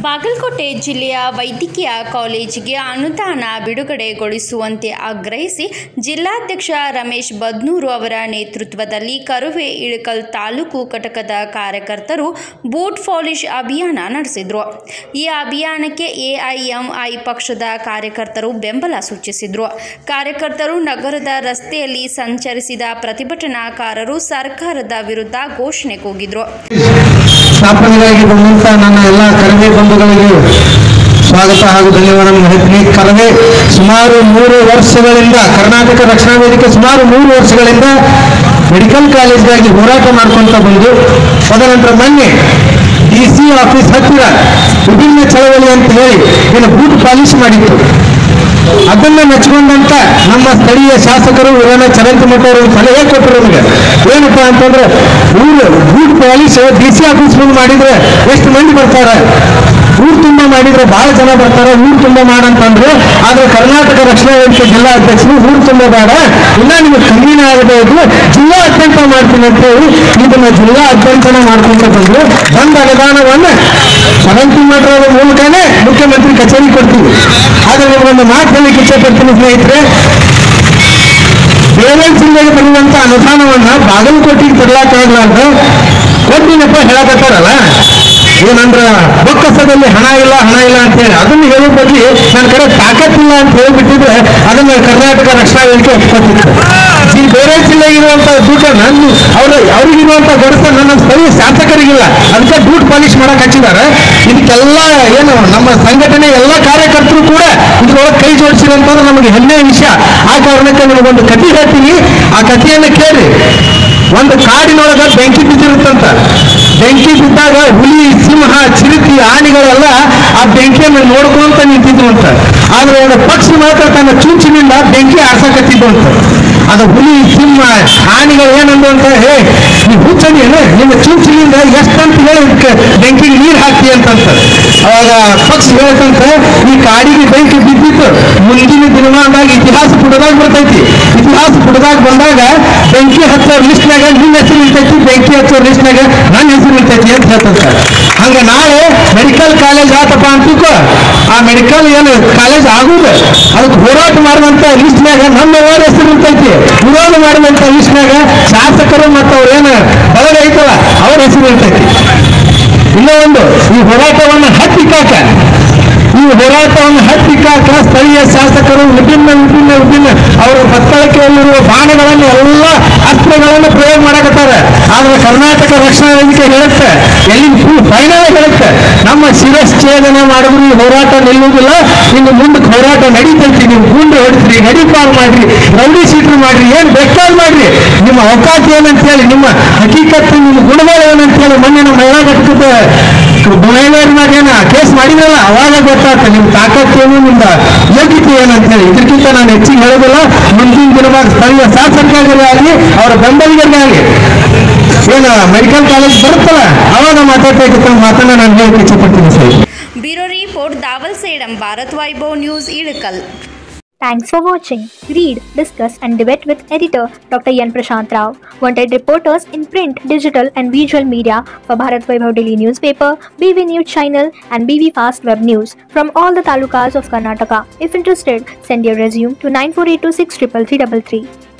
ಬಾಗಲಕೋಟೆ ಜಿಲ್ಲೆಯ ವೈದ್ಯಕೀಯ ಕಾಲೇಜಿಗೆ ಅನುದಾನ ಬಿಡುಗಡೆಗೊಳಿಸುವಂತೆ ಆಗ್ರಹಿಸಿ ಜಿಲ್ಲಾಧ್ಯಕ್ಷ ರಮೇಶ್ ಬದ್ನೂರು ಅವರ ನೇತೃತ್ವದಲ್ಲಿ ಕರುವೆ ಇಳಕಲ್ ತಾಲೂಕು ಘಟಕದ ಕಾರ್ಯಕರ್ತರು ಬೂಟ್ ಪಾಲಿಶ್ ಅಭಿಯಾನ ನಡೆಸಿದರು ಈ ಅಭಿಯಾನಕ್ಕೆ ಎಐಎಂಐ ಪಕ್ಷದ ಕಾರ್ಯಕರ್ತರು ಬೆಂಬಲ ಸೂಚಿಸಿದರು ಕಾರ್ಯಕರ್ತರು ನಗರದ ರಸ್ತೆಯಲ್ಲಿ ಸಂಚರಿಸಿದ ಪ್ರತಿಭಟನಾಕಾರರು ಸರ್ಕಾರದ ವಿರುದ್ಧ ಘೋಷಣೆ ಕೂಗಿದ್ರು ಸ್ಥಾಪನೆಗಾಗಿ ಬಂದಂತ ನನ್ನ ಎಲ್ಲ ಕರವೇ ಬಂಧುಗಳಿಗೆ ಸ್ವಾಗತ ಹಾಗೂ ಧನ್ಯವಾದಗಳನ್ನು ಹೇಳ್ತೀನಿ ಕರವೇ ಸುಮಾರು ಮೂರು ವರ್ಷಗಳಿಂದ ಕರ್ನಾಟಕ ರಕ್ಷಣಾ ವೇದಿಕೆ ಸುಮಾರು ಮೂರು ವರ್ಷಗಳಿಂದ ಮೆಡಿಕಲ್ ಕಾಲೇಜ್ಗಾಗಿ ಹೋರಾಟ ಮಾಡ್ಕೊಂತ ಬಂದು ತದನಂತರ ಮೊನ್ನೆ ಡಿ ಸಿ ಆಫೀಸ್ ಹತ್ತಿರ ವಿಭಿನ್ನ ಚಳವಳಿ ಅಂತ ಹೇಳಿ ಏನು ಬೂಟ್ ಪಾಲಿಶ್ ಮಾಡಿತ್ತು ಅದನ್ನ ಮೆಚ್ಕೊಂಡಂತ ನಮ್ಮ ಸ್ಥಳೀಯ ಶಾಸಕರು ವೀರಣ್ಣ ಚರಂತಿಮಠ ಅವರು ಸಲಹೆ ಕೊಟ್ಟರು ನಮಗೆ ಏನಪ್ಪಾ ಅಂತಂದ್ರೆ ಊರು boot polish D C office ಮುಂದೆ ಮಾಡಿದ್ರೆ ಎಷ್ಟು ಮಂದಿ ಬರ್ತಾರೆ ಊರು ತುಂಬ ಮಾಡಿದ್ರೆ ಬಹಳ ಜನ ಬರ್ತಾರೆ ಊರು ತುಂಬ ಮಾಡಂತಂದ್ರು ಆದ್ರೆ ಕರ್ನಾಟಕ ರಕ್ಷಣಾ ವೇದಿಕೆ ಜಿಲ್ಲಾ ಅಧ್ಯಕ್ಷರು ಊರು ತುಂಬ ಬೇಡ ಇನ್ನ ನಿಮಗೆ ಕಮ್ಮಿನ ಆಗಬಹುದು ಜಿಲ್ಲಾ ಅಧ್ಯಕ್ಷ ಮಾಡ್ತೀನಿ ಅಂತ ಹೇಳಿ ಇದನ್ನ ಜಿಲ್ಲಾ ಅಧ್ಯಕ್ಷನ ಮಾಡ್ಕೊಂತ ಬಂದ್ರು ಬಂದ ಅನುದಾನವನ್ನ ಚರಂತಿಮಠರ ಮೂಲಕನೇ ಮುಖ್ಯಮಂತ್ರಿ ಕಚೇರಿ ಕೊಡ್ತೀವಿ ಆದ್ರೆ ನಿಮ್ಗೊಂದು ಮಾತು ಹೇಳಲಿಕ್ಕೆ ಇಚ್ಛೆ ಪಡ್ತೀನಿ ಸ್ನೇಹಿತರೆ ಬೇರೆ ಜಿಲ್ಲೆಗೆ ಬರುವಂತ ಅನುದಾನವನ್ನ ಬಾಗಲಕೋಟೆಗೆ ತರಲಾಕಾಗ್ಲಾರ್ದ ಕೊಟ್ಟಿನಪ್ಪ ಹೇಳಕತ್ತಾರಲ್ಲ ಏನಂದ್ರ ಬೊಕ್ಕಸದಲ್ಲಿ ಹಣ ಇಲ್ಲ ಹಣ ಇಲ್ಲ ಅಂತ ಹೇಳಿ ಅದನ್ನ ಹೇಳೋ ಬದ್ಲಿ ನನ್ನ ಕಡೆ ತಾಕತ್ತಿಲ್ಲ ಅಂತ ಹೇಳ್ಬಿಟ್ಟಿದ್ರೆ ಅದನ್ನ ಕರ್ನಾಟಕ ರಕ್ಷಣಾ ವೇದಿಕೆ ಒಪ್ಕೊತಿತ್ತು ಈ ಬೇರೆ ಜಿಲ್ಲೆಗೆ ಇರುವಂತ ದುಡ್ಡು ನನ್ನ ಅವ್ರ ಅವ್ರಿಗಿರುವಂತ ಗಡಸ ನನ್ನ ಸ್ಥಳೀಯ ಶಾಸಕರಿಗಿಲ್ಲ ಅದಕ್ಕೆ ಬೂಟ್ ಪಾಲಿಶ್ ಮಾಡಕ್ ಹಚ್ಚಿದ್ದಾರೆ ಇದಕ್ಕೆಲ್ಲ ಏನು ನಮ್ಮ ಸಂಘಟನೆ ಎಲ್ಲ ಕಾರ್ಯಕರ್ತರು ಕೂಡ ಇದ್ರೊಳಗೆ ಕೈ ಜೋಡಿಸಿರಂತಂದ್ರೆ ನಮಗೆ ಹೆಮ್ಮೆಯ ವಿಷಯ ಆ ಕಾರಣಕ್ಕೆ ನಿಮಗೊಂದು ಕಥೆ ಹೇಳ್ತೀನಿ ಆ ಕಥೆಯನ್ನು ಕೇಳಿ ಒಂದು ಕಾಡಿನೊಳಗ ಬೆಂಕಿ ಬಿದ್ದಿರುತ್ತಂತ ಬೆಂಕಿ ಬಿದ್ದಾಗ ಹುಲಿ ಸಿಂಹ ಚಿರತೆ ಆನೆಗಳೆಲ್ಲ ಆ ಬೆಂಕಿಯನ್ನು ನೋಡ್ಕೊಂತ ನಿಂತಿದ್ವು ಅಂತ ಆದ್ರೆ ಒಂದು ಪಕ್ಷಿ ಮಾತ್ರ ತನ್ನ ಚುಂಚಿನಿಂದ ಬೆಂಕಿ ಆರ್ಸಕತ್ತಿದ್ದು ಅಂತ ಅದು ಹುಲಿ ಸಿಂಹ ಆನೆಗಳು ಏನಂದು ಅಂತ ಹೇ ನೀ ಹುಚ್ಚನೇನು ನಿಮ್ಮ ಚುಂಚಿನಿಂದ ಎಷ್ಟಂತ ಹೇಳಿ ಇದಕ್ಕೆ ಬೆಂಕಿಗೆ ನೀರು ಹಾಕಿ ಅಂತಂತ ಅವಾಗ ಪಕ್ಷಿ ಹೇಳ್ತಂತ ಈ ಕಾಡಿಗೆ ಬೆಂಕಿ ಬಿದ್ದಿತ್ತು ಮುಂದಿನ ದಿನಮಾನದಾಗ ಇತಿಹಾಸ ಪುಟದಾಗ ಬರ್ತೈತಿ ಇತಿಹಾಸ ಪುಟದಾಗ ಬಂದಾಗ ಬೆಂಕಿ ಹಚ್ಚೋ ಲಿಸ್ಟ್ನಾಗ ನಿನ್ನ ಹೆಸರು ಇರ್ತೈತಿ ಬೆಂಕಿ ಹಚ್ಚೋ ಲಿಸ್ಟ್ನಾಗ ನನ್ನ ಹೆಸರು ಇರ್ತೈತಿ ಅಂತ ಹೇಳ್ತಂತ ಹಂಗ ನಾಳೆ ಮೆಡಿಕಲ್ ಕಾಲೇಜ್ ಆತಪ್ಪ ಅಂತಿಕೋ ಆ ಮೆಡಿಕಲ್ ಏನು ಕಾಲೇಜ್ ಆಗುದು ಅದಕ್ಕೆ ಹೋರಾಟ ಮಾಡುವಂತ ಲಿಸ್ಟ್ನಾಗ ನಮ್ಮ ಅವ್ರ ಹೆಸರು ಇರ್ತೈತಿ ವಿರೋಧ ಮಾಡುವಂತ ಲಿಸ್ಟ್ನಾಗ ಶಾಸಕರು ಮತ್ತು ಅವ್ರ ಏನು ಬಳಗ ಐತಲ್ಲ ಅವ್ರ ಹೆಸರು ಇರ್ತೈತಿ ಇನ್ನೂ ಒಂದು ಈ ಹೋರಾಟವನ್ನು ಹತ್ತಿಕ್ಕಾಕ ಈ ಹೋರಾಟವನ್ನು ಹತ್ತಿಕ್ಕಾಕ ಸ್ಥಳೀಯ ಶಾಸಕರು ವಿಭಿನ್ನ ವಿಭಿನ್ನ ವಿಭಿನ್ನ ಅವರ ಬತ್ತಳಿಕೆಯಲ್ಲಿರುವ ಬಾಣಗಳನ್ನು ಎಲ್ಲ ಅಸ್ತ್ರಗಳನ್ನು ಪ್ರಯೋಗ ಮಾಡಕತ್ತಾರೆ ಆದ್ರೆ ಕರ್ನಾಟಕ ರಕ್ಷಣಾ ವೇದಿಕೆ ಹೇಳುತ್ತೆ ಎಲ್ಲಿ ಫೈನಲ್ ಹೇಳುತ್ತೆ ನಮ್ಮ ಶಿರಶ್ಛೇದನೆ ಮಾಡಿದ್ರು ಈ ಹೋರಾಟ ನಿಲ್ಲುವುದಿಲ್ಲ ಇನ್ನು ಮುಂದಕ್ಕೆ ಹೋರಾಟ ನಡೀತೈತಿ ನೀವು ಗುಂಡು ಹೊಡಿಸ್ರಿ ನಡಿಪಾಲ್ ಮಾಡ್ರಿ ರೌಡಿ ಶೀಟ್ರು ಮಾಡ್ರಿ ಏನ್ ಬೇಕಾದ್ ಮಾಡ್ರಿ ನಿಮ್ಮ ಅವಕಾಶ ಏನಂತ ಹೇಳಿ ನಿಮ್ಮ ಹಕೀಕತ್ತು ನಿಮ್ಮ ಗುಣಗಳು ಏನಂತ ಹೇಳಿ ಮೊನ್ನೆ ನಮ್ಮ ಮಹಿಳಾ ಘಟಕದ ಮಹಿಳೆಯರ ಏನ ಕೇಸ್ ಮಾಡಿದ್ರಲ್ಲ ಅವಾಗ ಗೊತ್ತಾಗ್ತದೆ ನಿಮ್ಮ ತಾಕತ್ತೇನು ನಿಮ್ಮ ಯೋಗ್ಯತೆ ಏನಂತ ಹೇಳಿ ಇದಕ್ಕಿಂತ ನಾನು ಹೆಚ್ಚಿಗೆ ಹೇಳೋದಿಲ್ಲ ಮುಂದಿನ ದಿನವಾಗಿ ಸ್ಥಳೀಯ ಶಾಸಕರಿಗೆ ಆಗಲಿ ಅವರ ಬೆಂಬಲಿಗರಿಗೆ ಆಗಲಿ ಏನು ಮೆಡಿಕಲ್ ಕಾಲೇಜ್ ಬರುತ್ತಲ್ಲ ಅವಾಗ ಮಾತಾಡ್ತಾ ಮಾತನ್ನ ನಾನು ಹೇಳಕ್ಕೆ ಇಚ್ಛಪಡ್ತೀನಿ sir bureau report Dawal Sedam Bharat Vaibhav news Ilkal Thanks for watching. Read, discuss, and debate with editor Dr. Yan Prashant Rao. Wanted reporters in print, digital, and visual media for Bharat Vaibhav Daily newspaper, BV News channel, and BV Fast Web News from all the talukas of Karnataka. If interested, send your resume to 9482633333.